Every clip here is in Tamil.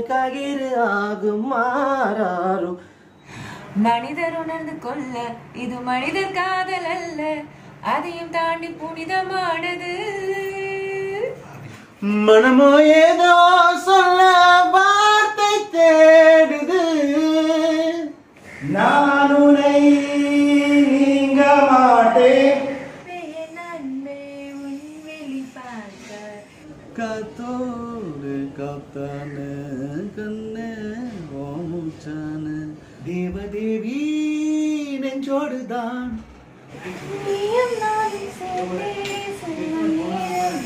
கயிறு ஆகும் மாறாரோ மனிதர் உணர்ந்து கொள்ள இது மனிதர் காதல் அல்ல அதையும் தாண்டி புனிதமானது மனமோ ஏதோ சொல்ல வார்த்தை தேடுது நான் உன்னை நீங்க மாட்டேன் நன்மை உன் வெளி பார்க்க காத்தோடு காத்தான கண்ணே ஓமுச்சான தேவதேவி நெஞ்சோடுதான் நீயும் நானும் சேர்ந்தே செல்லும்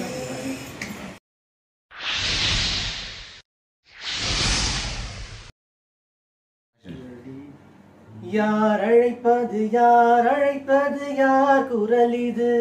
யார் அழைப்பது யார் அழைப்பது யார் குரல் இது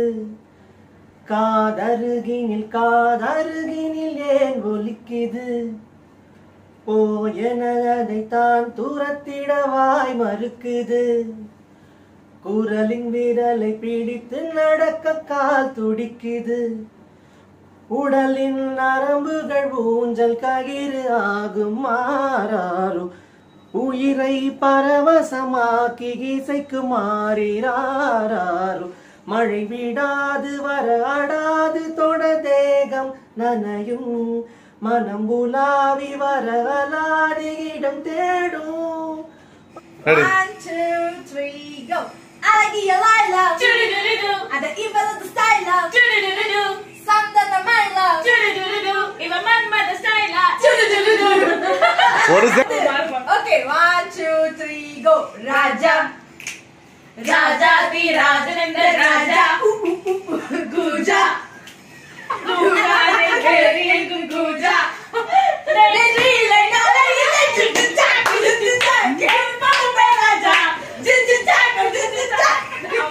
காதருகினில் காதருகினில் ஏன் ஒலிக்குது ஓ என அதைத்தான் தூரத்திடவாய் மறுக்குது குரலின் விரலை பிடித்து நடக்க கால் துடிக்குது உடலின் நரம்புகள் ஊஞ்சல் கயிறு ஆகும் மாறாரும் உயிரை பரவசமாக்கி இசைக்கு மாறிறாரும் மழை விடாது வர அடாது தொட தேகம் நனையும் மனம் உலாவி வர அலாடி இடம் தேடும் One, two, three, go. I like you, I love. Do-do-do-do-do. And the evil of the style love. Do-do-do-do-do. Something of my love. Do-do-do-do-do. இவன் மன்மத style ஆ. Do-do-do-do-do. ஒரு செ- Okay, one, two, three, go. Raja. ராஜாதி ராஜனென்ற ராஜா Guja. கூடாதே கேரி எங்கும் கூஜா நெற்றியிலை நாளையிலை சிட்டுச்சாக், சிட்டுச்சாக். கேட்பாவே ராஜா. சிட்டுச்சாக், சிட்டுச்சாக்.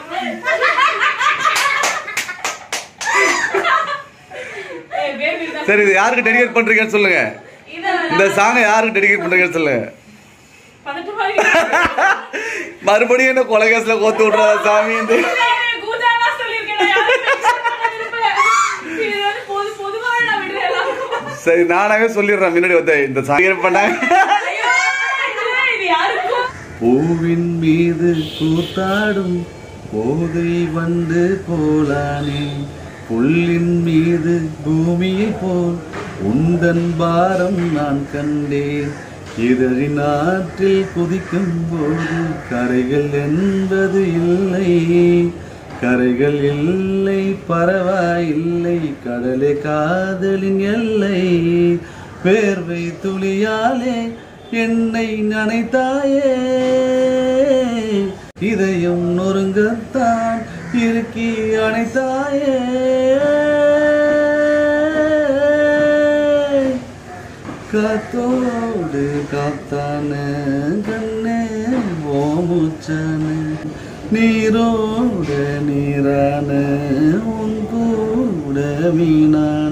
ஏய், baby, இதான் சரி இது யாருக்கு டெடிகேட் பண்றீங்கன்னு சொல்லுங்க இதான் இந்த சாங்கை யாருக்கு டெடிகேட் பண்றீங்கன்னு சொல்லுங்க பதட்டமா இருக்கு. மறுபடியும் என்ன கொலகேஸ்ல கோத்து விடுறா சாமி இந்த கூஜாவா சொல்லியிருக்கேன் நான் யாரும் mention பண்ண விரும்பல. இது வந்து பொது பொதுவாக நான் விடுறேன் எல்லாருக்கும். சரி நானாவே சொல்லிடுறேன் முன்னாடி வந்து இந்த சாங் பண்ண ஐயோ, இது யாருக்கும் பூவின் மீது கூத்தாடும் போதை வந்து போலானே புல்லின் மீது பூமியை போல் உந்தன் பாரம் நான் கண்டேன் இதழின் ஆற்றில் குதிக்கும் போது கரைகள் என்பது இல்லை கரைகள் இல்லை பரவாயில்லை கடலே காதலின் எல்லை வேர்வை துளியாலே என்னை நனைத்தாயே இதயம் நொறுங்கத்தான் இறுக்கி அணைத்தாயே காத்தோடு காத்தான கண்ணே ஓமுச்சான நீரோட நீரான உன் கூட மீனான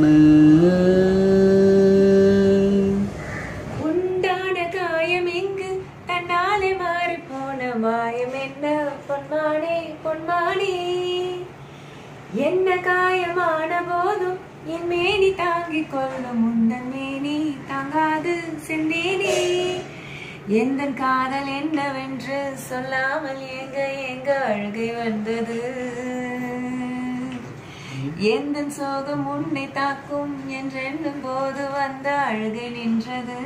உண்டான காயம் எங்கு தன்னாலே மாறி போன மாயம் என்ன பொன்மானே பொன்மானே என்ன காயமான போதும் என் மேனி தாங்கிக் கொள்ளும் உந்தன் மேனி தாங்காது செந்தேனே எந்த காதல் என்னவென்று சொல்லாமல் எங்க எங்க அழுகை வந்தது எந்த சோகம் உன்னை தாக்கும் என்றெண்ணும் போது வந்த அழுகை நின்றது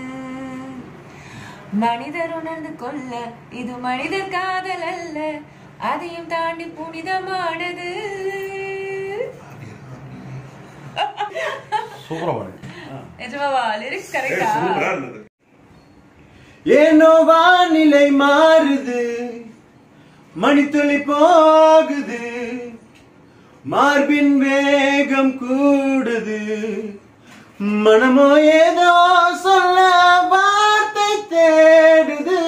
மனிதர் உணர்ந்து கொள்ள இது மனிதர் காதல் அல்ல அதையும் தாண்டி புனிதமானது நிஜமாவா லிரிக்ஸ் கரெக்டா ஏனோ வானிலை மாறுது மணித்துளி போகுது மார்பின் வேகம் கூடுது மனமோ ஏதோ சொல்ல வார்த்தை தேடுது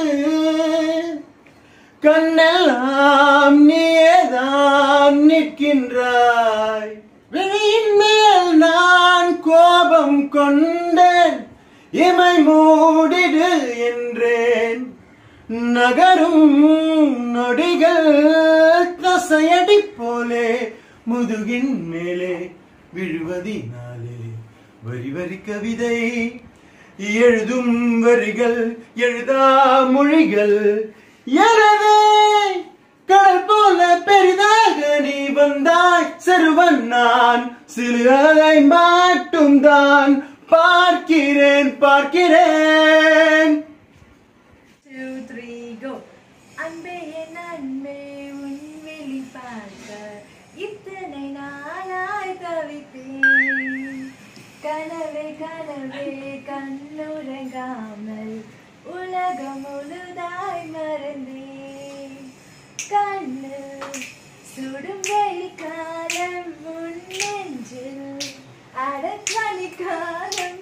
கண்ணெல்லாம் நீதான் நிற்கின்றாய் விழியின் மேல் நான் கோபம் கொண்டேன் இமை மூடிடு என்றேன் நகரும் நொடிகள் தசையடி போலே முதுகின் மேலே விழுவதினாலே வரி வரி கவிதை எழுதும் வரிகள் எழுதா மொழிகள் எனவே கடல் போல பெரிதாக நீ வந்தாய் சிறுவன் நான் சிறுகதை மட்டும் தான் பார்க்கிறேன் பார்க்கிறேன் two, three, go. அன்பே என் அன்பே உன் வெளி பார்க்க இத்தனை நாளாய் தவித்தேன் கனவே கனவே கண்ணுறங்காமல் உலகம் முழுதாய் மறந்தேன் கண்ணு சுடும் வெயில் காலம் உன் நெஞ்சில் அடக்கணி காலம்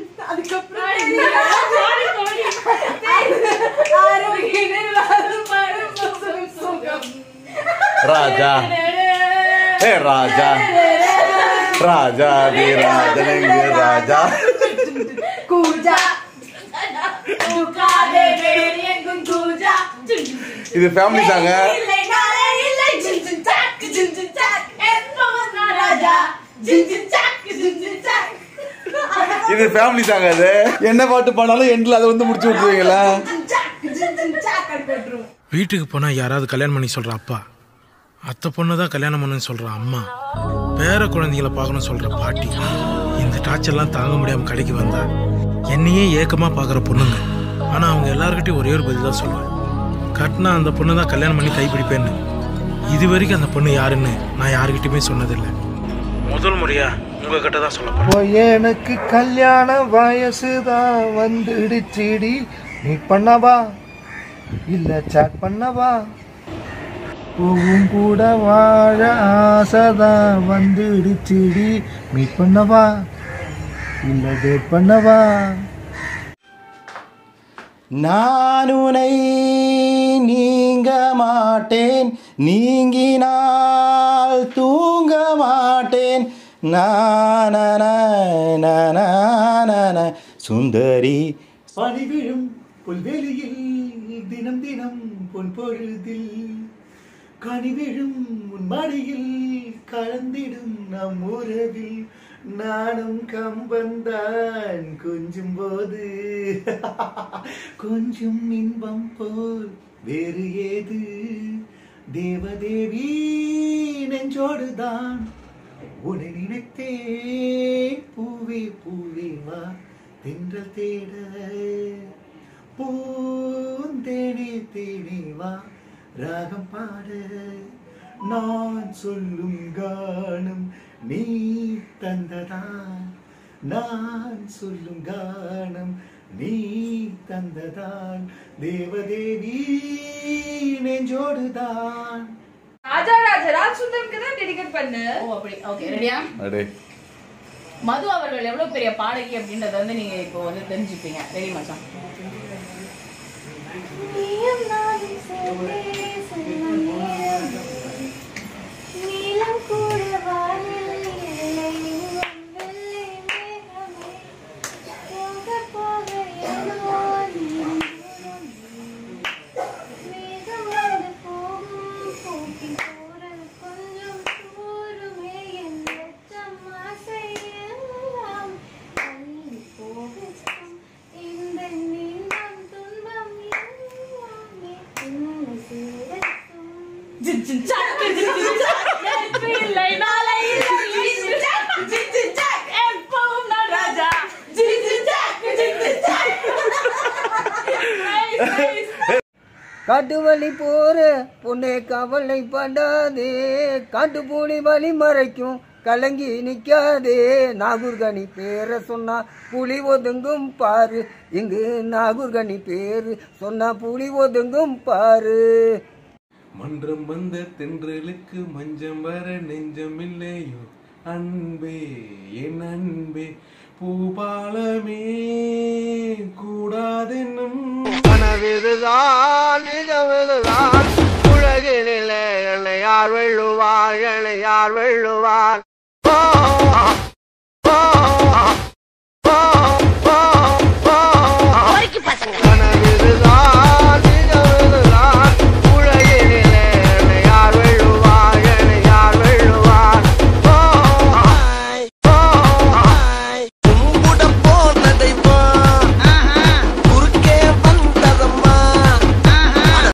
ராஜா ஏ ராஜா ராஜா தி ராஜனங்க ராஜா கூஜா துக்காதே எங்கும் கூஜா இது ஃபேமிலி சாங்க இல்லை நாளே இல்லை ஜின் ஜின் சாக் ஜின் ஜின் சாக் எப்பவும் நான் ராஜா ஜின் ஜின் சாக் ஜின் ஜின் சாக் இது ஃபேமிலி சாங் அது என்ன பாட்டு பாடாலும் எண்ட்ல அதை வந்து முடிச்சு விட்டுருவீங்களா ஜின் சாக் ஜின் ஜின் சாக் அப்படி போட்டுருவோம் வீட்டுக்கு போனால் யாராவது கல்யாணம் பண்ணி சொல்கிற அப்பா அத்தை பொண்ணு தான் கல்யாணம் பண்ணுன்னு சொல்கிற அம்மா பேர குழந்தைகளை பார்க்கணும் சொல்கிற பாட்டி இந்த டார்ச்சர்லாம் தாங்க முடியாமல் கடைக்கு வந்தா என்னையே ஏக்கமாக பார்க்குற பொண்ணுங்க ஆனால் அவங்க எல்லாருக்கிட்டையும் ஒரே ஒரு பதில் தான் சொல்லுவேன் கட்டினா அந்த பொண்ணு தான் கல்யாணம் பண்ணி கைப்பிடிப்பேன்னு இது வரைக்கும் அந்த பொண்ணு யாருன்னு நான் யாருக்கிட்டையுமே சொன்னதில்லை முதல் முறையாக உங்ககிட்ட தான் சொல்ல போறேன். எனக்கு கல்யாண வயசுதான் வந்துடுச்சிடி நீ பண்ணவா இல்ல சாட் பண்ணவா பூவும் கூட வாழ ஆசைதான் வந்துடுச்சிடி மீட் பண்ணவா இல்ல டேட் பண்ணவா நான் உனை நீங்க மாட்டேன் நீங்கினால் தூங்க மாட்டேன் நான சுந்தரி பனி விழும் புல்வெளியில் தினம் தினம் பொன் பொழுதில் கனி விழும் உன் மடியில் கலந்திடும் நம் உறவில் நானும் கம்பந்தான் கொஞ்சும் போது கொஞ்சம் இன்பம் போல் வேறு ஏது தேவதேவி நெஞ்சோடுதான் உன்னை நினைத்தேன் பூவே பூவே வா தென்றல் தேட பூந்தேனே தேனே வா ராகம் பாட நான் சொல்லும் கானம் நீ தந்ததான் நான் சொல்லும் கானம் நீ தந்ததான் தேவதேவி நெஞ்சோடுதான் ராஜா ராஜா ராஜ் சுந்தரம்க்கு தான் டெடிகேட் பண்ணு ஓ அப்படி ஓகே ரெடியா அடே மது அவர்கள் எவ்வளவு பெரிய பாடகி அப்படின்றத வந்து நீங்க இப்போ வந்து தெரிஞ்சுப்பீங்க ரெடி மச்சான் நீயும் நானும் சேர்ந்தே செல்லும் நேரம். நீலம் கூட வானில் இல்லை எங்கும் வெள்ளை மேகமே. போக போக ஏனோ நீரும் தூரம். மேகம் வந்து போகும் போக்கி தூரல் கொஞ்சம் தூருமே என் லட்சம் ஆசை எல்லாம் தள்ளி போகட்டும். இந்த இன்பம் துன்பம் எல்லாமே என்னை சேரட்டும். இல்லை நாளை இல்லை ஜின் ஜாக், ஜின் ஜின் ஜாக், எப்பவும் நான் ராஜா ஜின் ஜின் ஜாக், ஜின் ஜின் ஜாக். Nice, nice. காட்டு வழி போற பொண்ணே கவலை படாதே காட்டு பூனி வழி மறைக்கும் கலங்கி நிக்காதே நாகூர்கனி பேரை சொன்னா புலி ஒதுங்கும் பாரு இங்கு நாகூர்கனி பேரு சொன்னா புலி ஒதுங்கும் பாரு மன்றம் வந்த தென்றலுக்கு மஞ்சம் வர நெஞ்சம் இல்லையோ அன்பே என் அன்பே பூபாலமே கூடாதென்னும் கனவிதுதான் நிஜமிதுதான் உலகினிலே என்னை யார் வெள்ளுவார் என்னை யார் வெள்ளுவார் ஓ, ஓ, ஓ, ஓ, ஓ.